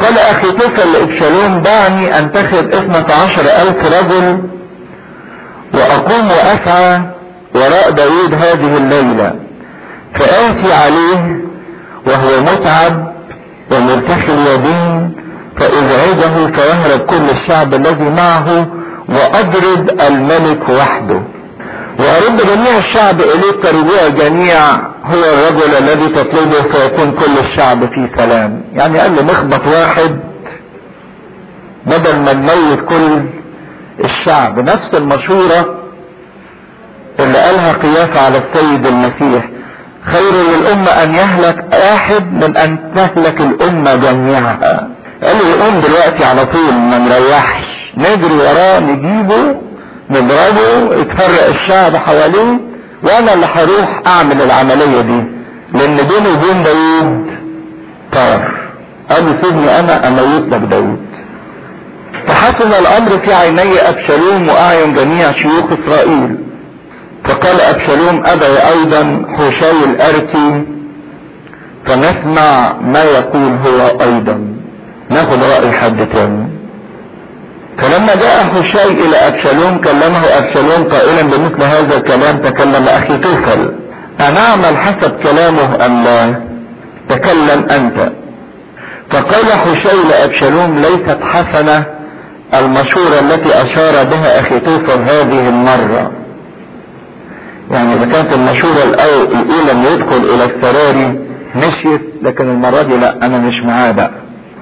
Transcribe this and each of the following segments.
فقال اخي توفل لابشالوم دعني انتخب اثنة عشر الف رجل واقوم واسعى وراء داود هذه الليلة فآتي عليه وهو متعب ومرتخي اليدين فازعجه فيهرب كل الشعب الذي معه واضرب الملك وحده وارد جميع الشعب اليك كرجوع الجميع هو الرجل الذي تطلبه فيكون كل الشعب في سلام يعني قال له نخبط واحد بدل ما نموت كل الشعب نفس المشورة اللي قالها قيافة على السيد المسيح خير للأمة أن يهلك واحد من أن تهلك الأمة جميعها قال له يقوم دلوقتي على طول ما نريحش نجري وراه نجيبه نضربه يتفرق الشعب حواليه وانا اللي هروح اعمل العملية دي لان بيني وبين داوود طار قال له سيبني انا اموت لك داوود فحسن الامر في عيني ابشالوم واعين جميع شيوخ اسرائيل فقال ابشالوم ابي ايضا حشي الارتي فنسمع ما يقول هو ايضا ناخد رأي حد تاني فلما جاء حشي الى ابشالوم كلمه ابشالوم قائلا بمثل هذا الكلام تكلم اخي توفل انعمل حسب كلامه ام لا تكلم انت فقال حشي لابشالوم ليست حسنة المشورة التي اشار بها اخي توفل هذه المرة يعني اذا كانت المشورة الاولى انه يدخل الى السراري مشيت لكن المرة دي لا انا مش معاه بقى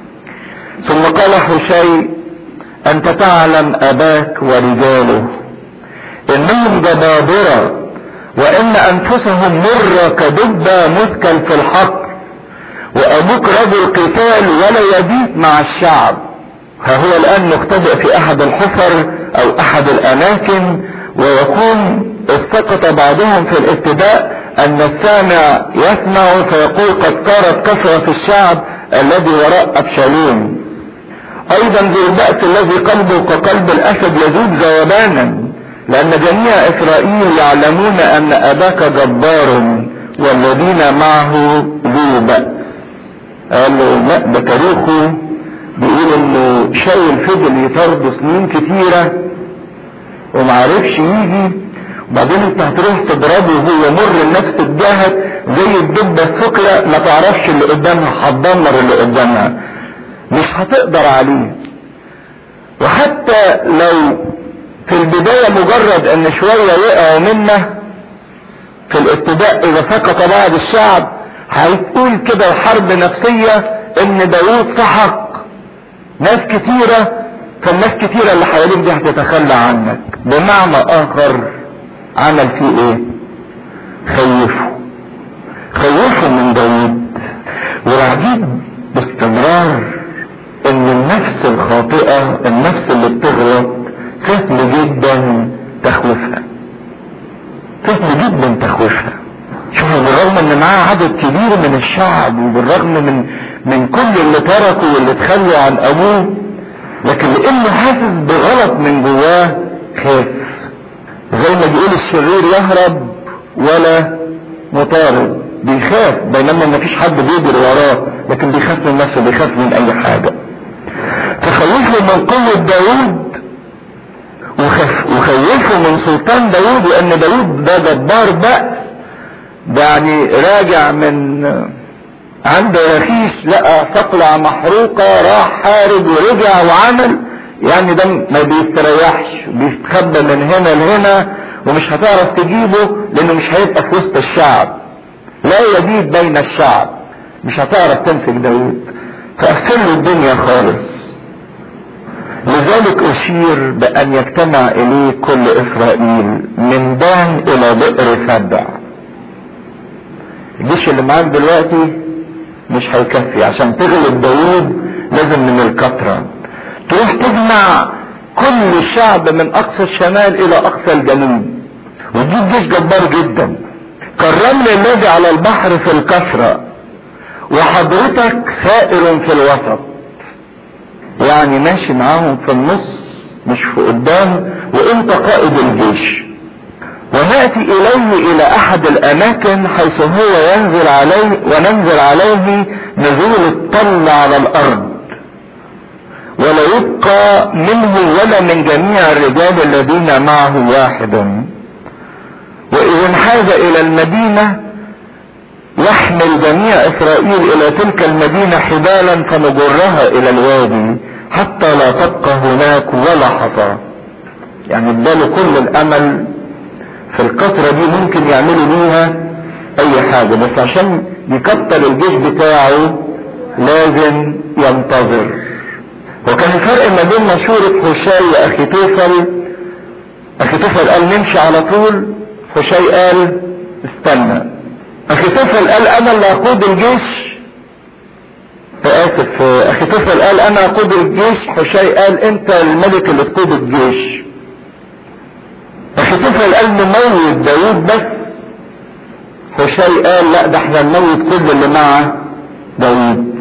ثم قال حشي انت تعلم اباك ورجاله انهم جبابرة وان انفسهم مرة كدبة مثكل في الحق وابوك رجل قتال ولا يبيت مع الشعب ها هو الان مختبئ في احد الحفر او احد الاماكن ويكون اسقط بعضهم في الابتداء ان السامع يسمع فيقول قد صارت كثرة في الشعب الذي وراء ابشالوم ايضا ذو البأس الذي قلبه كقلب الاسد يذوب ذوبانا لان جميع اسرائيل يعلمون ان اباك جبار والذين معه ذو بأس قال له لا ده تاريخه بيقول انه شاول فضل يطرده سنين كتيرة ومعرفش يجي وبعدين انت هتروح تضربه وهو مر لنفس الجهة زي الدبة الثقلة ما تعرفش اللي قدامها هتدمر اللي قدامها مش هتقدر عليه وحتى لو في البداية مجرد ان شوية وقعوا منه في الابتداء اذا سقط بعض الشعب هيقول كده حرب نفسية ان داوود سحق ناس كتيرة فالناس كتيرة اللي حواليك دي هتتخلى عنك بمعنى اخر عمل فيه ايه خوفه خوفه من داوود والعجيب باستمرار ان النفس الخاطئة النفس اللي بتغلط سهل جدا تخوفها سهل جدا تخوفها شوفوا بالرغم ان معاه عدد كبير من الشعب وبالرغم من من كل اللي تركوا واللي تخلوا عن ابوه لكن لانه حاسس بغلط من جواه خاف زي ما بيقول الشرير يهرب ولا مطارد بيخاف بينما ما فيش حد بيجري وراه لكن بيخاف من نفسه بيخاف من اي حاجة فخوفه من قوة داود وخف وخوفه من سلطان داود وان داود ده جبار بأس ده يعني راجع من عند رخيص لقى صقلع محروقة راح حارب ورجع وعمل يعني ده ما بيستريحش بيستخبى من هنا لهنا ومش هتعرف تجيبه لانه مش هيبقى في وسط الشعب لا يبيت بين الشعب مش هتعرف تمسك داود فقفل له الدنيا خالص لذلك اشير بان يجتمع اليه كل اسرائيل من دان الى بئر سبع الجيش اللي معاك دلوقتي مش هيكفي عشان تغلب داوود لازم من الكثرة تروح تجمع كل الشعب من اقصى الشمال الى اقصى الجنوب وتجيب جيش جبار جدا كالرمل الذي على البحر في الكثرة وحضرتك سائر في الوسط يعني ماشي معاهم في النص مش في قدام وانت قائد الجيش ونأتي إليه إلى أحد الأماكن حيث هو ينزل عليه وننزل عليه نزول الطل على الأرض ولا يبقى منه ولا من جميع الرجال الذين معه واحد وإذا انحاز إلى المدينة يحمل جميع إسرائيل إلى تلك المدينة حبالا فنجرها إلى الوادي حتى لا تبقى هناك ولا حصى يعني اداله كل الأمل في القطرة دي ممكن يعملوا بيها أي حاجة بس عشان يكتر الجيش بتاعه لازم ينتظر وكان الفرق ما بين مشورة حشاي وأخي توفل أخي توفل قال نمشي على طول حشاي قال استنى أخي توفل قال أنا اللي أقود الجيش آسف أخي توفل قال أنا أقود الجيش حشاي قال أنت الملك اللي تقود الجيش أخي توفل قال نموت داوود بس حشاي قال لا ده احنا نموت كل اللي مع داوود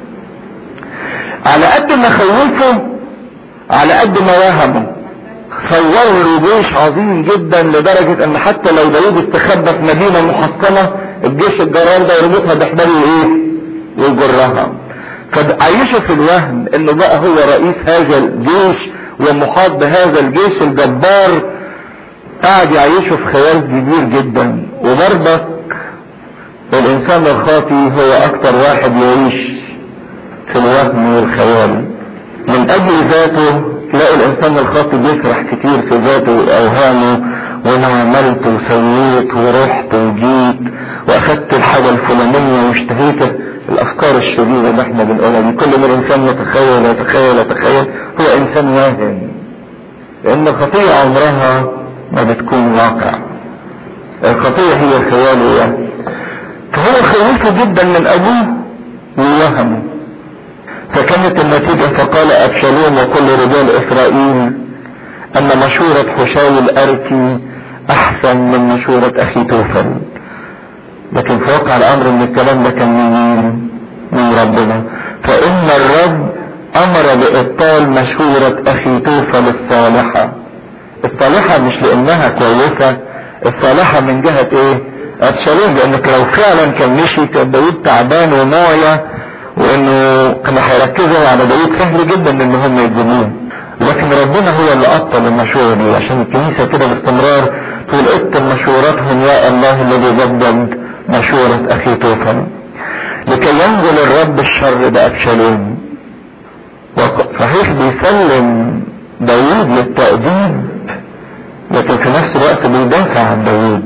على قد ما خوفه على قد ما وهمه صوروا له جيش عظيم جدا لدرجة ان حتى لو داود استخبى في مدينة محصنة الجيش الجرار ده يربطها بحباله ايه ويجرها فعيشوا في الوهم انه بقى هو رئيس هذا الجيش ومحاط بهذا الجيش الجبار قاعد يعيشه في خيال كبير جدا وبرضك الانسان الخاطي هو اكتر واحد يعيش في الوهم والخيال من اجل ذاته تلاقي الانسان الخاطئ بيسرح كتير في ذاته واوهامه وانا عملت وسويت ورحت وجيت واخدت الحاجة الفلانية واشتهيت الافكار الشريرة اللي احنا بنقولها دي كل ما الانسان يتخيل يتخيل يتخيل هو انسان واهم لان الخطية عمرها ما بتكون واقع الخطية هي خياله فهو خوفه جدا من ابوه ووهمه فكانت النتيجة فقال أبشالوم وكل رجال إسرائيل أن مشورة حشاي الأركي أحسن من مشورة أخي توفل لكن في واقع الأمر أن الكلام ده كان من مين؟ من ربنا فإن الرب أمر بإبطال مشورة أخي توفل الصالحة الصالحة مش لأنها كويسة الصالحة من جهة إيه؟ أبشالوم لأنك لو فعلا كان مشي كان داود تعبان وماية وانه كانوا هيركزوا على داود سهل جدا ان هم يجنوه لكن ربنا هو اللي ابطل المشورة دي عشان الكنيسة كده باستمرار تقول ابطل مشورتهم يا الله الذي جدد مشورة اخي توفل لكي ينزل الرب الشر بأبشالوم صحيح بيسلم داود للتأديب لكن في نفس الوقت بيدافع عن داود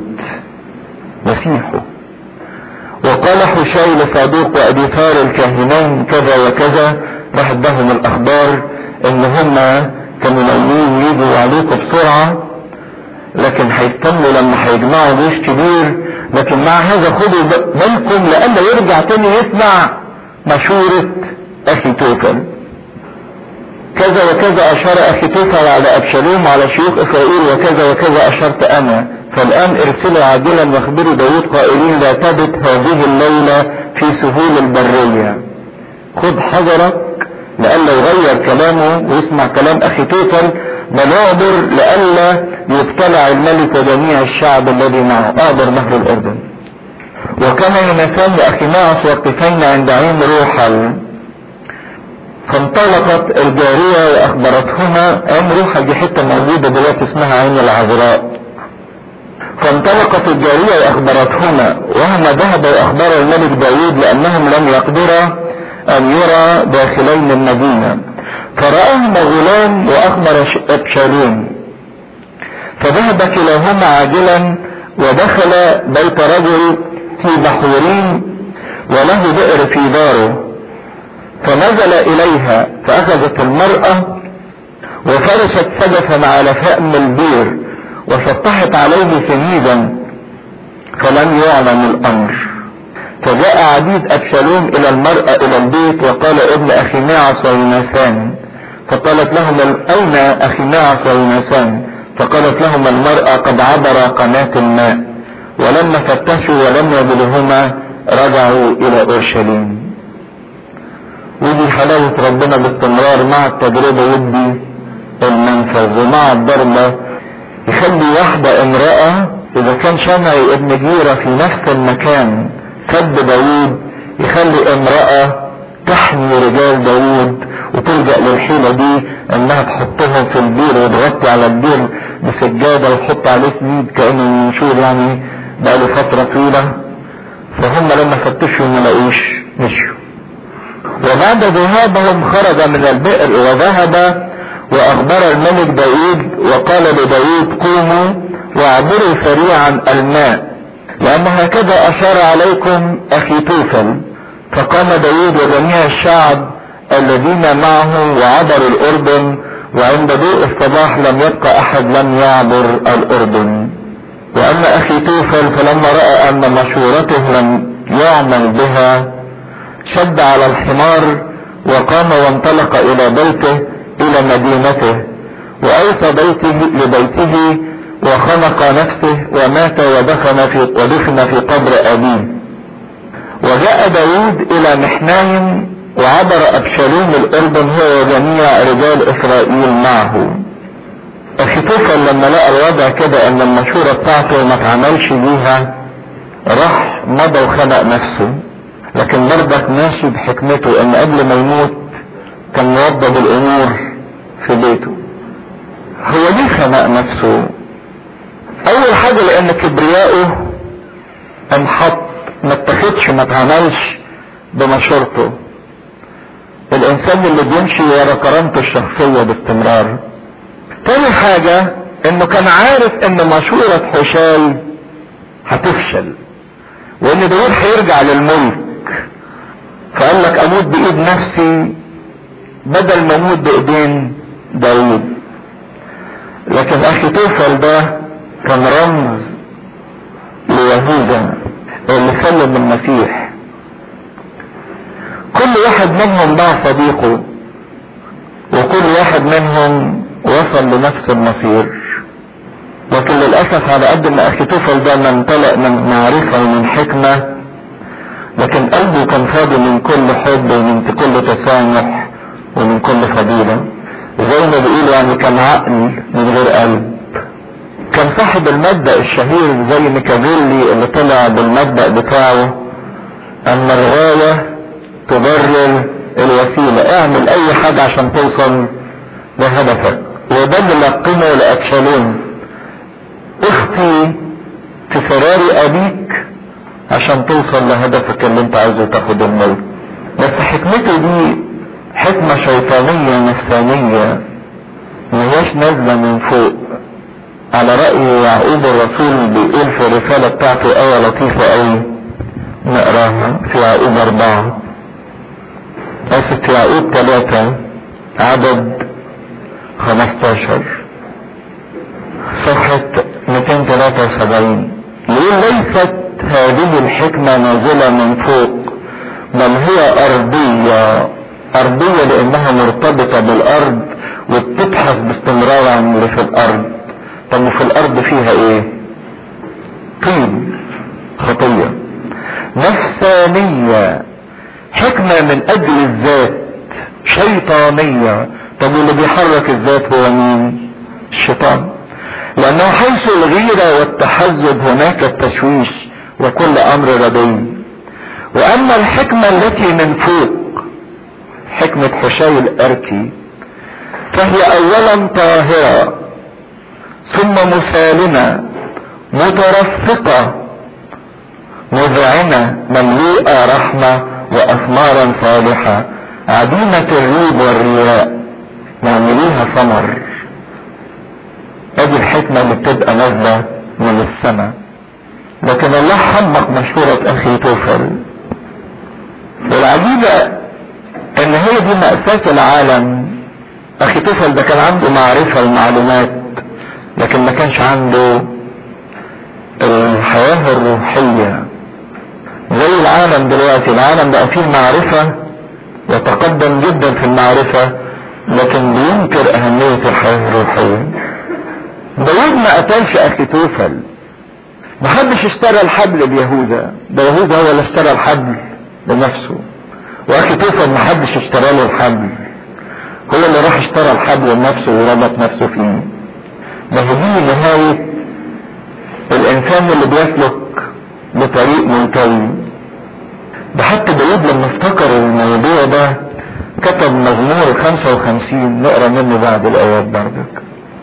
مسيحه وقال حشي لصادوق وابي ثار الكاهنين كذا وكذا راح ادهم الاخبار ان هما كانوا ناويين يجوا عليكم بسرعة لكن هيستنوا لما هيجمعوا جيش كبير لكن مع هذا خدوا بالكم لألا يرجع تاني يسمع مشورة اخي توفل كذا وكذا اشار اخي توفل على ابشالوم وعلى شيوخ اسرائيل وكذا وكذا اشرت انا فالآن ارسلوا عاجلا واخبروا داود قائلين لا تبت هذه الليلة في سهول البرية خذ حذرك لئلا يغير كلامه ويسمع كلام اخي توفل بل اعبر لئلا يبتلع الملك وجميع الشعب الذي معه اعبر نهر الاردن وكان يونسان واخي معص واقفين عند عين روحل فانطلقت الجارية واخبرتهما عين روحل دي حتة موجودة دلوقتي اسمها عين العذراء فانطلقت الجارية واخبرتهما وهما ذهبوا واخبر الملك داود لانهم لم يقدرا ان يرى داخلين المدينة فرآهما غلام واخبر ابشالوم فذهب كلاهما عاجلا ودخل بيت رجل في بحورين وله بئر في داره فنزل اليها فاخذت المرأة وفرشت سجفا على فأم البير وسطحت عليه سنيدا فلم يعلم الامر فجاء عبيد ابشالوم الى المرأة الى البيت وقال ابن اخي ناعس ويناسان فقالت لهم اين اخي ناعس ويناسان فقالت لهم المرأة قد عبر قناة الماء ولما فتشوا ولم يجدهما رجعوا الى اورشليم ودي حلاوة ربنا باستمرار مع التجربة يدي المنفذ ومع الضربة يخلي واحدة امرأة اذا كان شمعي ابن جيرة في نفس المكان سد داوود يخلي امرأة تحمي رجال داوود وتلجأ الحيلة دي انها تحطهم في البير وتغطي على البير بسجادة وتحط عليه سنيد كأنه منشور يعني بقاله فترة طويلة فهم لما فتشوا ما لقوش مشوا وبعد ذهابهم خرج من البئر وذهب واخبر الملك داود وقال لداود قوموا واعبروا سريعا الماء لان هكذا اشار عليكم اخي توفل فقام داود وجميع الشعب الذين معه وعبروا الاردن وعند ضوء الصباح لم يبقى احد لم يعبر الاردن واما اخي توفل فلما راى ان مشورته لم يعمل بها شد على الحمار وقام وانطلق الى بيته الى مدينته واوصى بيته لبيته وخنق نفسه ومات ودفن في ودفن في قبر ابيه وجاء داود الى محنايم وعبر ابشالوم الاردن هو وجميع رجال اسرائيل معه اخيتوفل لما لقى الوضع كده ان المشورة بتاعته ما اتعملش بيها راح مضى وخنق نفسه لكن برضك ماشي بحكمته ان قبل ما يموت كان موضب الامور في بيته هو ليه خنق نفسه اول حاجة لان كبرياءه انحط ما اتخذش ما اتعملش بمشورته الانسان اللي بيمشي ورا كرامته الشخصية باستمرار تاني حاجة انه كان عارف ان مشورة حشاي هتفشل وان داود هيرجع للملك فقال لك اموت بايد نفسي بدل ما اموت بايدين داود لكن اخي توفل ده كان رمز ليهوذا اللي سلم المسيح كل واحد منهم مع صديقه وكل واحد منهم وصل لنفس المصير لكن للأسف على قد ما أخي توفل ده امتلأ من معرفة ومن حكمة لكن قلبه كان فاضي من كل حب ومن كل تسامح ومن كل فضيلة زي ما بيقولوا يعني كان عقل من غير قلب كان صاحب المبدأ الشهير زي ميكافيلي اللي طلع بالمبدأ بتاعه ان الغاية تبرر الوسيلة اعمل اي حاجة عشان توصل لهدفك وده اللي لقنه لأبشالوم اختي في سرار ابيك عشان توصل لهدفك اللي انت عايزه تاخد الملك بس حكمته دي حكمة شيطانية نفسانية مهياش نازلة من فوق على رأي يعقوب الرسول بيقول في الرسالة بتاعته آية لطيفة أوي نقراها في يعقوب أربعة آسف في يعقوب ثلاثة عدد خمستاشر صفحة 273 يقول ليست هذه الحكمة نازلة من فوق بل هي أرضية أرضية لأنها مرتبطة بالأرض وبتبحث باستمرار عن اللي في الأرض طب وفي الأرض فيها إيه؟ طين خطية نفسانية حكمة من أجل الذات شيطانية طب واللي بيحرك الذات هو مين؟ الشيطان لأنه حيث الغيرة والتحزب هناك التشويش وكل أمر ردي وأما الحكمة التي من فوق حكمة حشاي الأركي فهي أولا طاهرة ثم مسالمة مترفقة مذعنة مملوءة رحمة وأثمارا صالحة عديمة الريب والرياء يعني ليها ثمر ادي الحكمة اللي بتبقى نازلة من السماء لكن الله حمق مشورة اخي توفل والعجيبة ان هي دي مأساة العالم اخي توفل ده كان عنده معرفة ومعلومات لكن ما كانش عنده الحياة الروحية زي العالم دلوقتي العالم بقى فيه معرفة وتقدم جدا في المعرفة لكن بينكر اهمية الحياة الروحية داود ما قتلش اخي توفل محدش اشترى الحبل ليهوذا ده يهوذا هو اللي اشترى الحبل لنفسه واخي توفل محدش اشترى له الحبل هو اللي راح اشترى الحبل لنفسه وربط نفسه فيه ده دي نهاية الانسان اللي بيسلك بطريق منتهي ده حتى داود لما افتكر الموضوع ده كتب مزمور المزمور 55 نقرا منه بعد الايات برضك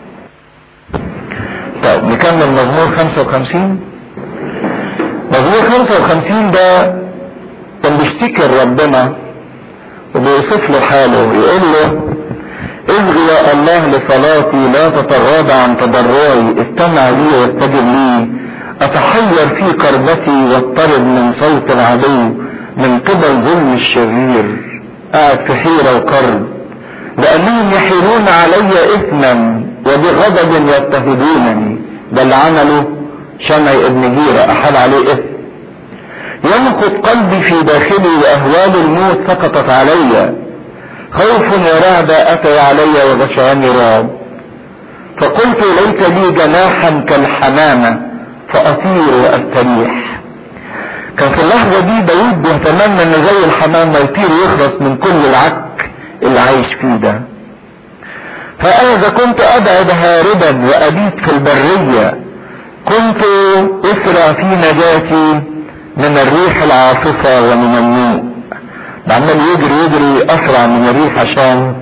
طيب نكمل مزمور 55 مزمور 55 ده كان بيشتكي ربنا وبيوصف له حاله يقول له اصغ يا الله لصلاتي لا تتغاضى عن تضرعي استمع لي واستجب لي اتحير في كربتي واضطرب من صوت العدو من قبل ظلم الشرير قاعد في حيرة وكرب لانهم يحيلون علي اثما وبغضب يضطهدونني ده اللي عمله شمعي ابن جيرة احال عليه اثم ينقض قلبي في داخلي واهوال الموت سقطت علي خوف ورعبة اتي علي وغشاني رعب فقلت ليس لي جناحا كالحمامة فاطير واستريح كان في اللحظة دي داود بيتمنى ان زي الحمامة يطير ويخلص من كل العك اللي عايش فيه ده فاذا كنت ابعد هاربا وابيت في البرية كنت اسرع في نجاتي من الريح العاصفة ومن النوء عمال يجري يجري اسرع من الريح عشان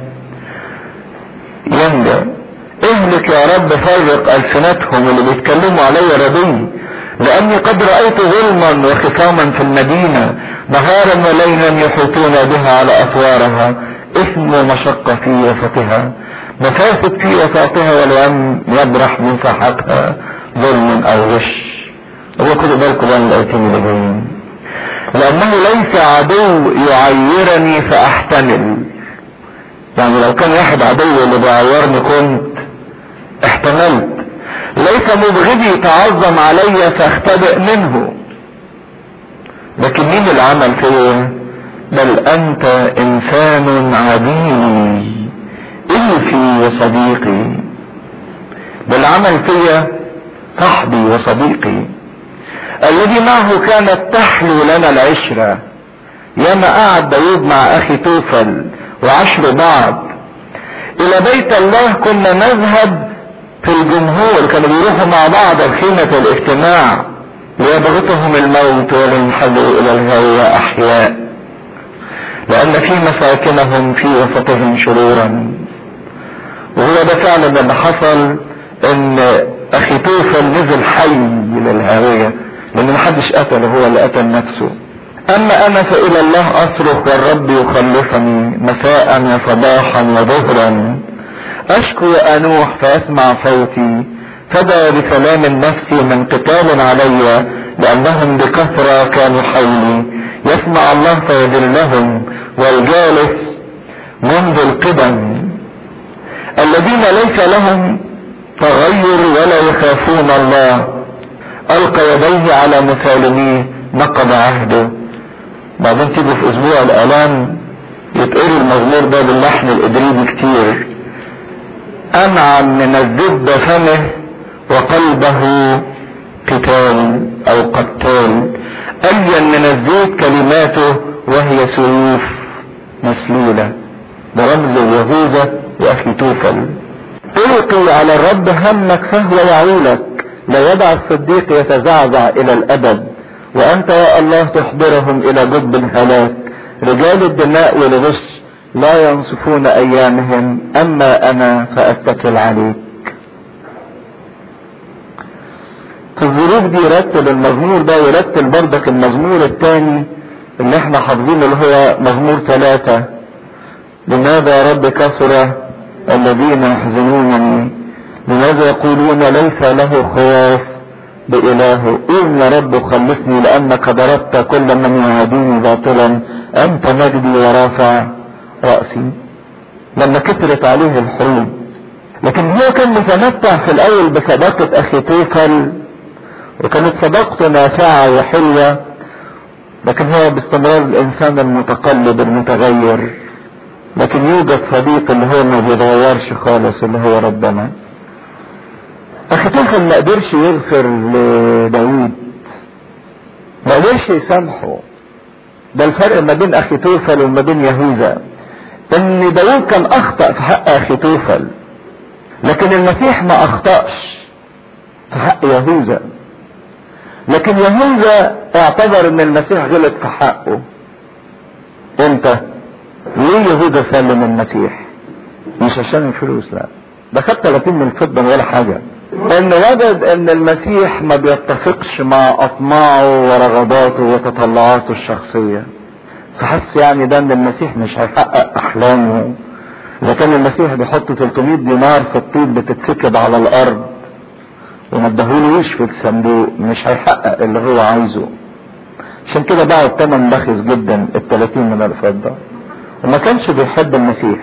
ينجى اهلك يا رب فرق السنتهم اللي بيتكلموا علي ردي لاني قد رأيت ظلما وخصاما في المدينة نهارا وليلا يحيطون بها على اسوارها اثم ومشقة في وسطها مفاسد في وسطها والوم يبرح من ساحتها ظلم او غش هو خدوا بالكم بقى من الايتين اللي جايين لانه ليس عدو يعيرني فاحتمل يعني لو كان واحد عدو اللي بيعيرني كنت احتملت ليس مبغضي تعظم علي فاختبئ منه لكن مين اللي عمل فيا بل انت انسان عديم الفي وصديقي بل عمل فيا صاحبي وصديقي الذي معه كانت تحلو لنا العشرة ياما قعد داود مع اخي توفل وعشروا بعض الى بيت الله كنا نذهب في الجمهور كانوا بيروحوا مع بعض خيمة الاجتماع ليبغتهم الموت ولينحلوا الى الهوى احياء لان في مساكنهم في وسطهم شرورا وهو ده فعلا اللي حصل ان اخي توفل نزل حي للهاوية لان محدش قتله هو اللي قتل نفسه اما انا فالى الله اصرخ والرب يخلصني مساء وصباحا وظهرا اشكو وانوح فاسمع صوتي فدا بسلام النفس من قتال علي لانهم بكثرة كانوا حولي يسمع الله فيذلهم والجالس منذ القدم الذين ليس لهم تغير ولا يخافون الله القى يديه على مسالميه نقض عهده بعدين تيجي في اسبوع الالام يتقري المزمور ده باللحن الادريبي كتير انعم من الزب فمه وقلبه قتال او قتال الين من الزيت كلماته وهي سيوف مسلولة برمز يهوذا واخي توفل القي على الرب همك فهو يعولك لا يدع الصديق يتزعزع الى الابد وانت يا الله تحضرهم الى جب الهلاك رجال الدماء والغش لا ينصفون ايامهم اما انا فاتكل عليك في الظروف دي يرتب المزمور ده يرتب بردك المزمور الثاني اللي احنا حافظينه اللي هو مزمور ثلاثة لماذا يا رب كثر الذين يحزنونني لماذا يقولون ليس له خلاص بإلهه قوم يا رب خلصني لأنك ضربت كل من يعاديني باطلا أنت مجدي ورافع رأسي لما كثرت عليه الحروب لكن هو كان متمتع في الأول بصداقة أخي توفل وكانت صداقته نافعة وحلوة لكن هو باستمرار الإنسان المتقلب المتغير لكن يوجد صديق اللي هو ما بيتغيرش خالص اللي هو ربنا اخي توفل ما قدرش يغفر لداود ما قدرش يسامحه ده الفرق ما بين اخي توفل وما بين يهوذا ان داود كان اخطأ في حق اخي توفل لكن المسيح ما اخطأش في حق يهوذا لكن يهوذا اعتبر ان المسيح غلط في حقه امتى ليه يهوذا سلم المسيح مش عشان الفلوس لا ده خد 30 من الفضة ولا حاجة ان وجد ان المسيح ما بيتفقش مع اطماعه ورغباته وتطلعاته الشخصية فحس يعني ده ان المسيح مش هيحقق احلامه اذا كان المسيح بيحط 300 دينار في الطيب بتتسكب على الارض وما ادهولوش في الصندوق مش هيحقق اللي هو عايزه عشان كده باعوا الثمن بخس جدا ال 30 من الفضة وما كانش بيحب المسيح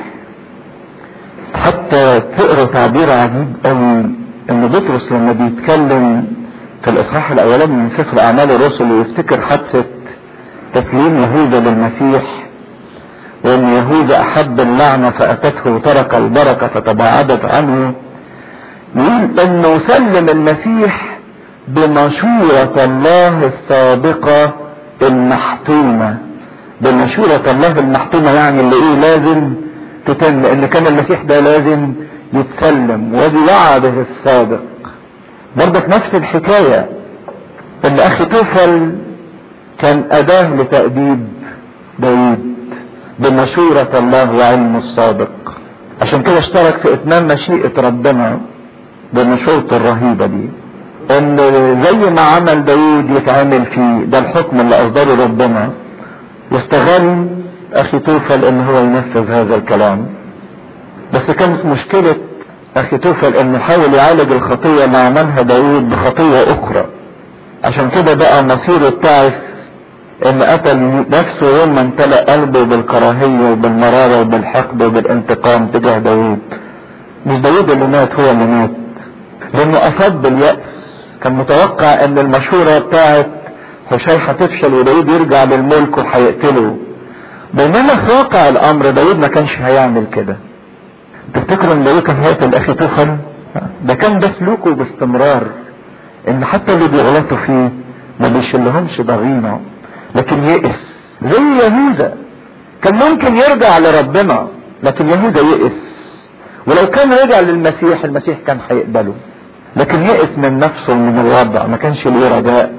حتى تقرا تعبير عجيب قوي ان بطرس لما بيتكلم في الاصحاح الاولاني من سفر اعمال الرسل ويفتكر حادثه تسليم يهوذا للمسيح وان يهوذا احب اللعنه فاتته وترك البركه فتباعدت عنه يقول انه سلم المسيح بمشورة الله السابقة المحتومة بمشورة الله المحتومة يعني اللي ايه لازم تتم لان كان المسيح ده لازم يتسلم ودي وعده السابق برضك نفس الحكاية ان اخي توفل كان اداة لتأديب داود بمشورة الله وعلمه السابق عشان كده اشترك في اتمام مشيئة ربنا بمشورته الرهيبة دي ان زي ما عمل داود يتعامل فيه ده الحكم اللي اصدره ربنا واستغل اخي توفل ان هو ينفذ هذا الكلام بس كانت مشكلة اخي توفل انه حاول يعالج الخطية اللي عملها داود بخطية اخرى عشان كده بقى مصيره التعس ان قتل نفسه يوم ما امتلأ قلبه بالكراهية وبالمرارة وبالحقد وبالانتقام تجاه داود مش داود اللي مات هو اللي مات لانه اصاب باليأس كان متوقع ان المشورة بتاعت حشي هتفشل وداود يرجع للملك وهيقتله بينما في واقع الامر داود ما كانش هيعمل كده تفتكروا ان داود كان هيقتل اخي توفل ده كان ده سلوكه باستمرار ان حتى اللي بيغلطوا فيه ما بيشلهمش ضغينه لكن يئس زي يهوذا كان ممكن يرجع لربنا لكن يهوذا يئس ولو كان رجع للمسيح المسيح كان هيقبله لكن يئس من نفسه ومن الوضع ما كانش له رجاء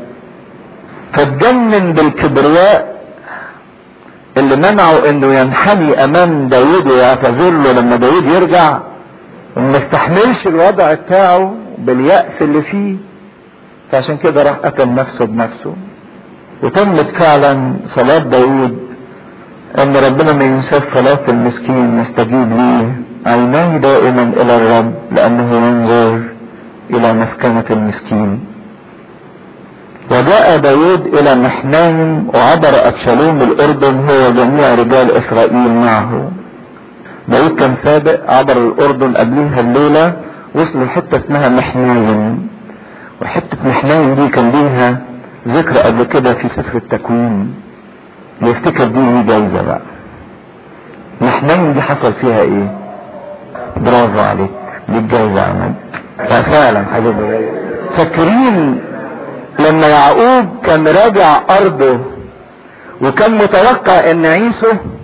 فاتجنن بالكبرياء اللي منعه انه ينحني امام داود ويعتذر له لما داود يرجع وما استحملش الوضع بتاعه باليأس اللي فيه فعشان كده راح قتل نفسه بنفسه وتمت فعلا صلاة داود ان ربنا ما ينساش صلاة المسكين نستجيب ليه عيناه دائما الى الرب لانه ينظر الى مسكنة المسكين وجاء داود الى محنايم وعبر ابشالوم الاردن هو جميع رجال اسرائيل معه داود كان سابق عبر الاردن قبليها الليلة وصلوا لحتة اسمها محنايم وحتة محنايم دي كان ليها ذكر قبل كده في سفر التكوين يفتكر دي جايزة بقى محنايم دي حصل فيها ايه برافو عليك دي الجايزة عمد فعلا حبيبي فاكرين لما يعقوب كان راجع ارضه وكان متوقع ان عيسو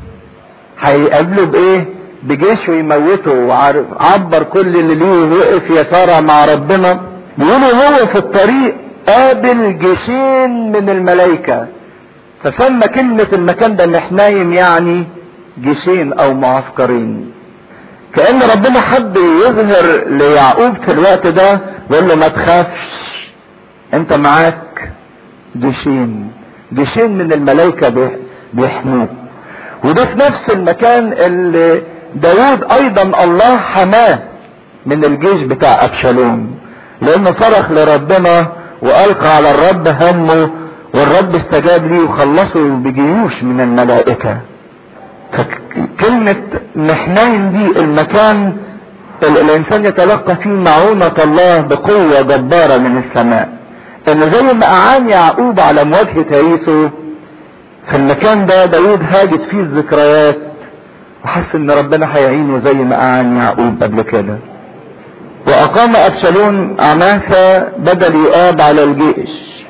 هيقابله بايه بجيش ويموته وعبر كل اللي ليه ووقف يسارع مع ربنا بيقولوا هو في الطريق قابل جيشين من الملائكة فسمى كلمة المكان ده محنايم يعني جيشين او معسكرين كأن ربنا حب يظهر ليعقوب في الوقت ده ويقول له ما تخافش انت معاك جيشين جيشين من الملائكة بيحموك وده في نفس المكان اللي داود ايضا الله حماه من الجيش بتاع ابشالوم لانه صرخ لربنا والقى على الرب همه والرب استجاب ليه وخلصه بجيوش من الملائكة فكلمة محنين دي المكان اللي الانسان يتلقى فيه معونة الله بقوة جبارة من السماء ان زي ما اعان يعقوب على مواجهة عيسو في المكان ده داود هاجت فيه الذكريات وحس ان ربنا هيعينه زي ما اعان يعقوب قبل كده واقام ابشالون عماسة بدل يؤاب على الجيش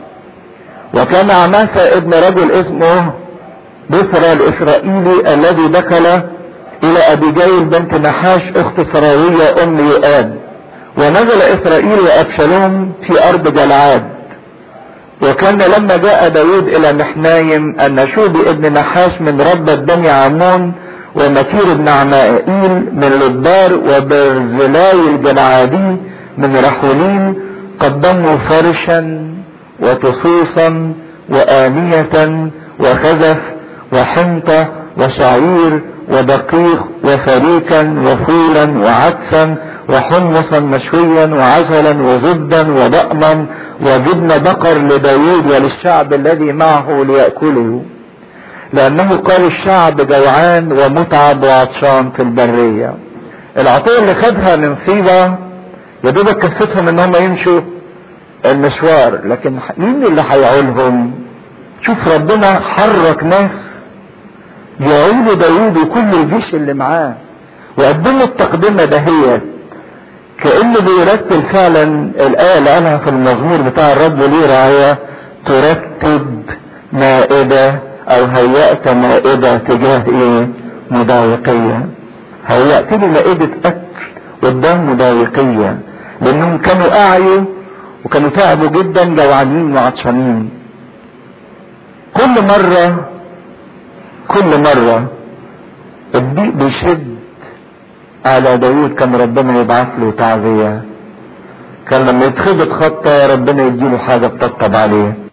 وكان عماسة ابن رجل اسمه بصرى الاسرائيلي الذي دخل الى ابيجيل بنت نحاش اخت سراوية ام يؤاب ونزل اسرائيل وابشالوم في ارض جلعاد وكان لما جاء داود الى محنايم ان شوبي ابن نحاش من ربة بني عمون ومكير بن عمائيل من لدبار وبرزلاي الجلعادي من رحولين قدموا فرشا وطصوصا وآنية وخزف وحنطة وشعير ودقيق وفريكا وفولا وعدسا وحمصا مشويا وعسلا وزبدا وضأنا وجبن بقر لداود وللشعب الذي معه ليأكله لأنه قال الشعب جوعان ومتعب وعطشان في البرية العطية اللي خدها من صيبة يا دوبك كفتهم ان هم يمشوا المشوار لكن مين اللي هيعولهم شوف ربنا حرك ناس يعولوا داوود وكل الجيش اللي معاه وقدموا التقدمة دهيت كأنه بيرتب فعلا الآية اللي قالها في المزمور بتاع الرب ليه رعاية ترتب مائدة أو هيأت مائدة تجاه إيه؟ مضايقية هيأت لي مائدة أكل قدام مضايقية لأنهم كانوا أعيوا وكانوا تعبوا جدا جوعانين وعطشانين كل مرة كل مرة الضيق بيشد على داود كان ربنا يبعث له تعزية كان لما يتخبط خطة ربنا يديله حاجة تطبطب عليه